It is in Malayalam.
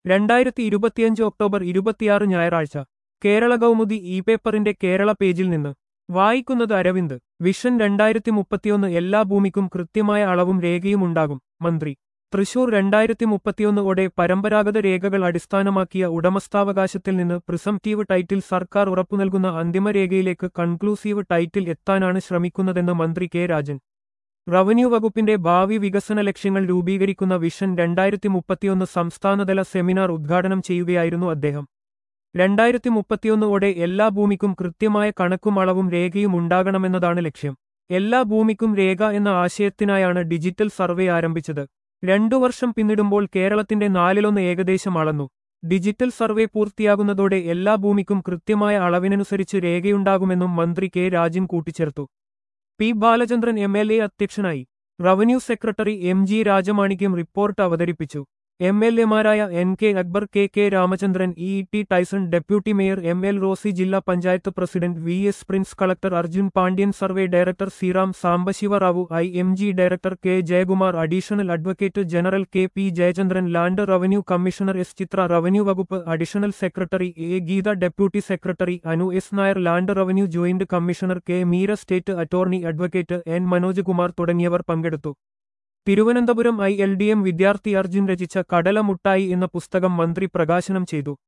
രണ്ടായിരത്തി ഇരുപത്തിയഞ്ച് ഒക്ടോബർ ഇരുപത്തിയാറ് ഞായറാഴ്ച കേരള കൗമുദി ഇ പേപ്പറിന്റെ കേരള പേജിൽ നിന്ന് വായിക്കുന്നത് അരവിന്ദ് വിഷൻ രണ്ടായിരത്തി മുപ്പത്തിയൊന്ന് എല്ലാ ഭൂമിക്കും കൃത്യമായ അളവും രേഖയും ഉണ്ടാകും മന്ത്രി തൃശൂർ രണ്ടായിരത്തി മുപ്പത്തിയൊന്ന് ഓടെ പരമ്പരാഗത രേഖകൾ അടിസ്ഥാനമാക്കിയ ഉടമസ്ഥാവകാശത്തിൽ നിന്ന് പ്രിസംറ്റീവ് ടൈറ്റിൽ സർക്കാർ ഉറപ്പുനൽകുന്ന അന്തിമരേഖയിലേക്ക് കൺക്ലൂസീവ് ടൈറ്റിൽ എത്താനാണ് ശ്രമിക്കുന്നതെന്ന് മന്ത്രി കെ രാജൻ റവന്യൂ വകുപ്പിന്റെ ഭാവി വികസന ലക്ഷ്യങ്ങൾ രൂപീകരിക്കുന്ന വിഷൻ രണ്ടായിരത്തി മുപ്പത്തിയൊന്ന് സംസ്ഥാനതല സെമിനാർ ഉദ്ഘാടനം ചെയ്യുകയായിരുന്നു അദ്ദേഹം രണ്ടായിരത്തി മുപ്പത്തിയൊന്നോടെ എല്ലാ ഭൂമിക്കും കൃത്യമായ കണക്കും അളവും രേഖയും ഉണ്ടാകണമെന്നതാണ് ലക്ഷ്യം എല്ലാ ഭൂമിക്കും രേഖ എന്ന ആശയത്തിനായാണ് ഡിജിറ്റൽ സർവേ ആരംഭിച്ചത് രണ്ടു വർഷം പിന്നിടുമ്പോൾ കേരളത്തിന്റെ നാലിലൊന്ന് ഏകദേശം അളന്നു ഡിജിറ്റൽ സർവേ പൂർത്തിയാകുന്നതോടെ എല്ലാ ഭൂമിക്കും കൃത്യമായ അളവിനനുസരിച്ച് രേഖയുണ്ടാകുമെന്നും മന്ത്രി കെ രാജൻ കൂട്ടിച്ചേർത്തു P Balachandran M L A അധ്യക്ഷനായി revenue secretary M G Rajamanickam report അവതരിപ്പിച്ചു എം എൽ എമാരായ N K Akbar K K Ramachandran E T Tyson deputy mayor M L Rosy ജില്ലാ panchayat president V S Prince collector Arjun Pandian survey director Seeram Sambasiva Rao I M G director K Jayakumar additional advocate general K P Jayachandran land revenue commissioner S Chitra revenue വകുപ്പ് additional secretary A Geetha deputy secretary Anu S Nair land revenue joint commissioner K Meera state attorney advocate N Manoj Kumar തുടങ്ങിയവർ പങ്കെടുത്തു Thiruvananthapuram I L D M വിദ്യാർത്ഥി അർജുൻ രചിച്ച കടല മുട്ടായി എന്ന പുസ്തകം മന്ത്രി പ്രകാശനം ചെയ്തു